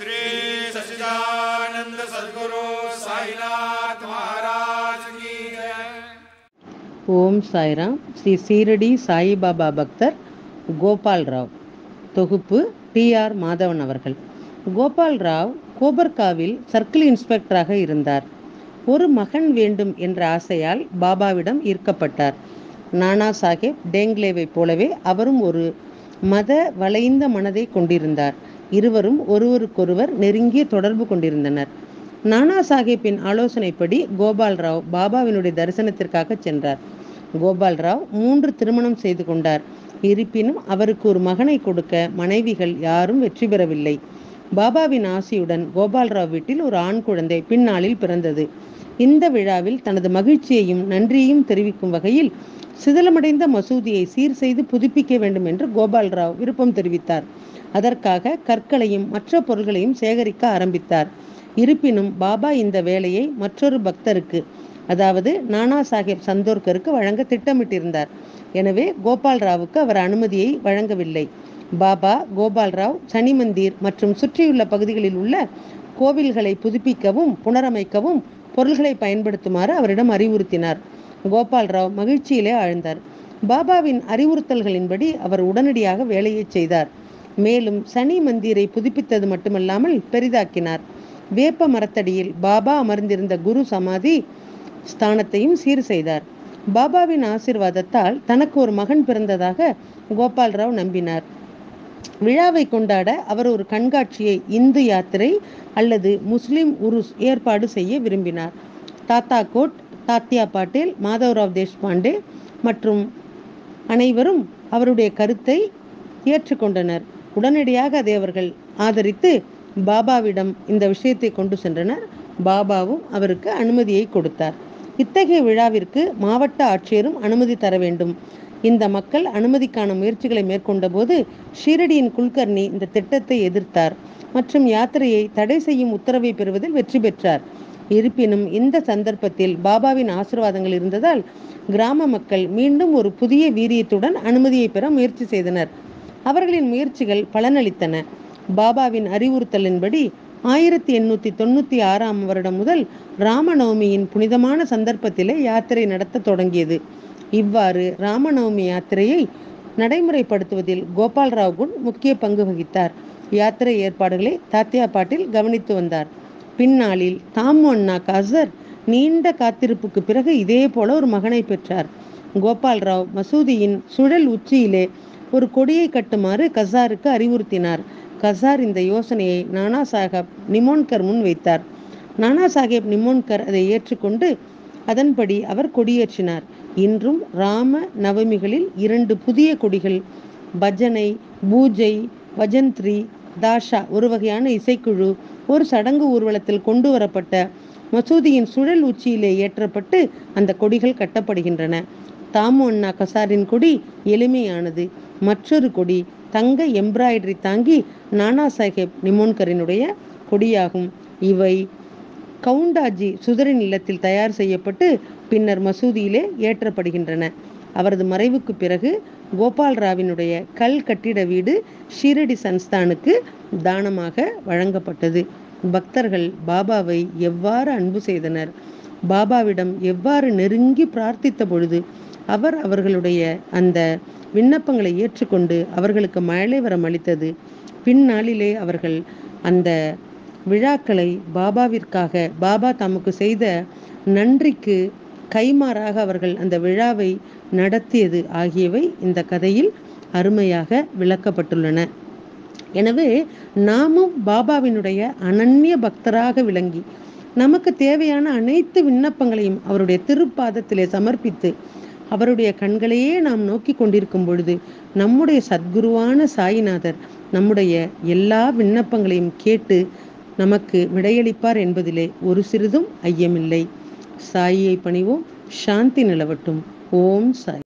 श्री सच्चिदानंद सदगुरु साईनाथ महाराज की जय ஓம் சாய்ராம் ஸ்ரீ சீரடி சாயிபாபா பக்தர் கோபால் ராவ் தொகுப்பு டி ஆர் மாதவன் அவர்கள் கோபால் ராவ் கோபர்காவில் சர்க்கிள் இன்ஸ்பெக்டராக இருந்தார் ஒரு மகன் வேண்டும் என்ற ஆசையால் பாபாவிடம் ஈர்க்கப்பட்டார் நானா சாஹேப் டேங்லேவைப் போலவே அவரும் ஒரு மத வளைந்த மனதை கொண்டிருந்தார் இருவரும் ஒருவருக்கொருவர் நெருங்கிய தொடர்பு கொண்டிருந்தனர் நானா சாஹேப்பின் ஆலோசனைப்படி கோபால் ராவ் பாபாவினுடைய தரிசனத்திற்காக சென்றார் கோபால் ராவ் மூன்று திருமணம் செய்து கொண்டார் இருப்பினும் அவருக்கு ஒரு மகனை கொடுக்க மனைவிகள் யாரும் வெற்றி பெறவில்லை பாபாவின் ஆசியுடன் கோபால் ராவ் வீட்டில் ஒரு ஆண் குழந்தை பின்னாளில் பிறந்தது இந்த விழாவில் தனது மகிழ்ச்சியையும் நன்றியையும் தெரிவிக்கும் வகையில் சிதிலமடைந்த மசூதியை சீர் செய்து புதுப்பிக்க வேண்டும் என்று கோபால் ராவ் விருப்பம் தெரிவித்தார் அதற்காக கற்களையும் மற்ற பொருள்களையும் சேகரிக்க ஆரம்பித்தார் இருப்பினும் பாபா இந்த வேலையை மற்றொரு பக்தருக்கு அதாவது நானா சாஹேப் சந்தோர்கருக்கு வழங்க திட்டமிட்டிருந்தார் எனவே கோபால் ராவுக்கு அவர் அனுமதியை வழங்கவில்லை பாபா கோபால் ராவ் சனி மந்திர் மற்றும் சுற்றியுள்ள பகுதிகளில் உள்ள கோவில்களை புதுப்பிக்கவும் புனரமைக்கவும் பொருள்களை பயன்படுத்துமாறு அவரிடம் அறிவுறுத்தினார் கோபால் ராவ் மகிழ்ச்சியிலே ஆழ்ந்தார் பாபாவின் அறிவுறுத்தல்களின்படி அவர் உடனடியாக வேலையை செய்தார் மேலும் சனி மந்திரை புதுப்பித்தது மட்டுமல்லாமல் பெரிதாக்கினார் வேப்ப மரத்தடியில் பாபா அமர்ந்திருந்த குரு சமாதி ஸ்தானத்தையும் சீர் செய்தார் பாபாவின் ஆசிர்வாதத்தால் தனக்கு ஒரு மகன் பிறந்ததாக கோபால் ராவ் நம்பினார் விழாவை கொண்டாட அவர் ஒரு கண்காட்சியை இந்து யாத்திரை அல்லது முஸ்லிம் உருஸ் ஏற்பாடு செய்ய விரும்பினார் தாத்தா கோட் தாத்தியா பாட்டேல் மாதவராவ் தேஷ்பாண்டே மற்றும் அனைவரும் அவருடைய கருத்தை ஏற்றுக்கொண்டனர் உடனடியாக அதை அவர்கள் ஆதரித்து பாபாவிடம் இந்த விஷயத்தை கொண்டு சென்றனர் பாபாவும் அவருக்கு அனுமதியை கொடுத்தார் இத்தகைய விழாவிற்கு மாவட்ட ஆட்சியரும் அனுமதி தர வேண்டும் இந்த மக்கள் அனுமதிக்கான முயற்சிகளை மேற்கொண்ட போது ஷீரடியின் குல்கர்னி இந்த திட்டத்தை எதிர்த்தார் மற்றும் யாத்திரையை தடை செய்யும் உத்தரவை பெறுவதில் வெற்றி பெற்றார் இருப்பினும் இந்த சந்தர்ப்பத்தில் பாபாவின் ஆசிர்வாதங்கள் இருந்ததால் கிராம மக்கள் மீண்டும் ஒரு புதிய வீரியத்துடன் அனுமதியை பெற முயற்சி செய்தனர் அவர்களின் முயற்சிகள் பலனளித்தன பாபாவின் அறிவுறுத்தலின்படி ஆயிரத்தி எண்ணூத்தி தொண்ணூத்தி ஆறாம் வருடம் முதல் ராமநவமியின் புனிதமான சந்தர்ப்பத்திலே யாத்திரை நடத்த தொடங்கியது இவ்வாறு ராமநவமி யாத்திரையை நடைமுறைப்படுத்துவதில் கோபால் ராவ் குட் முக்கிய பங்கு வகித்தார் யாத்திரை ஏற்பாடுகளை தாத்தியா பாட்டில் கவனித்து வந்தார் பின்னாளில் தாமு அண்ணா காசர் நீண்ட காத்திருப்புக்கு பிறகு இதே போல ஒரு மகனை பெற்றார் கோபால் ராவ் மசூதியின் சுழல் உச்சியிலே ஒரு கொடியை கட்டுமாறு கசாருக்கு அறிவுறுத்தினார் கசார் இந்த யோசனையை நானா சாஹேப் நிமோன்கர் முன் வைத்தார் நானா சாஹேப் நிமோன்கர் அதை ஏற்றுக்கொண்டு அதன்படி அவர் கொடியேற்றினார் இன்றும் ராம நவமிகளில் இரண்டு புதிய கொடிகள் பஜனை பூஜை வஜந்த்ரி தாஷா ஒரு வகையான இசைக்குழு ஒரு சடங்கு ஊர்வலத்தில் கொண்டு வரப்பட்ட மசூதியின் சுழல் உச்சியிலே ஏற்றப்பட்டு அந்த கொடிகள் கட்டப்படுகின்றன தாமு அண்ணா கசாரின் கொடி எளிமையானது மற்றொரு கொடி தங்க எம்ப்ராய்டரி தாங்கி நானா சாஹேப் நிமோன்கரினுடைய கொடியாகும் இவை கவுண்டாஜி சுதரின் இல்லத்தில் தயார் செய்யப்பட்டு பின்னர் மசூதியிலே ஏற்றப்படுகின்றன அவரது மறைவுக்கு பிறகு கோபால் ராவினுடைய கல் கட்டிட வீடு ஷீரடி சன்ஸ்தானுக்கு தானமாக வழங்கப்பட்டது பக்தர்கள் பாபாவை எவ்வாறு அன்பு செய்தனர் பாபாவிடம் எவ்வாறு நெருங்கி பிரார்த்தித்த பொழுது அவர் அவர்களுடைய அந்த விண்ணப்பங்களை ஏற்றுக்கொண்டு அவர்களுக்கு மழை வரம் அளித்தது பின்னாளிலே அவர்கள் அந்த விழாக்களை பாபாவிற்காக பாபா தமக்கு செய்த நன்றிக்கு கைமாறாக அவர்கள் அந்த விழாவை நடத்தியது ஆகியவை இந்த கதையில் அருமையாக விளக்கப்பட்டுள்ளன எனவே நாமும் பாபாவினுடைய அனன்ய பக்தராக விளங்கி நமக்கு தேவையான அனைத்து விண்ணப்பங்களையும் அவருடைய திருப்பாதத்திலே சமர்ப்பித்து அவருடைய கண்களையே நாம் நோக்கி கொண்டிருக்கும் பொழுது நம்முடைய சத்குருவான சாயிநாதர் நம்முடைய எல்லா விண்ணப்பங்களையும் கேட்டு நமக்கு விடையளிப்பார் என்பதிலே ஒரு சிறிதும் ஐயமில்லை சாயியை பணிவோம் சாந்தி நிலவட்டும் ஓம் சாய்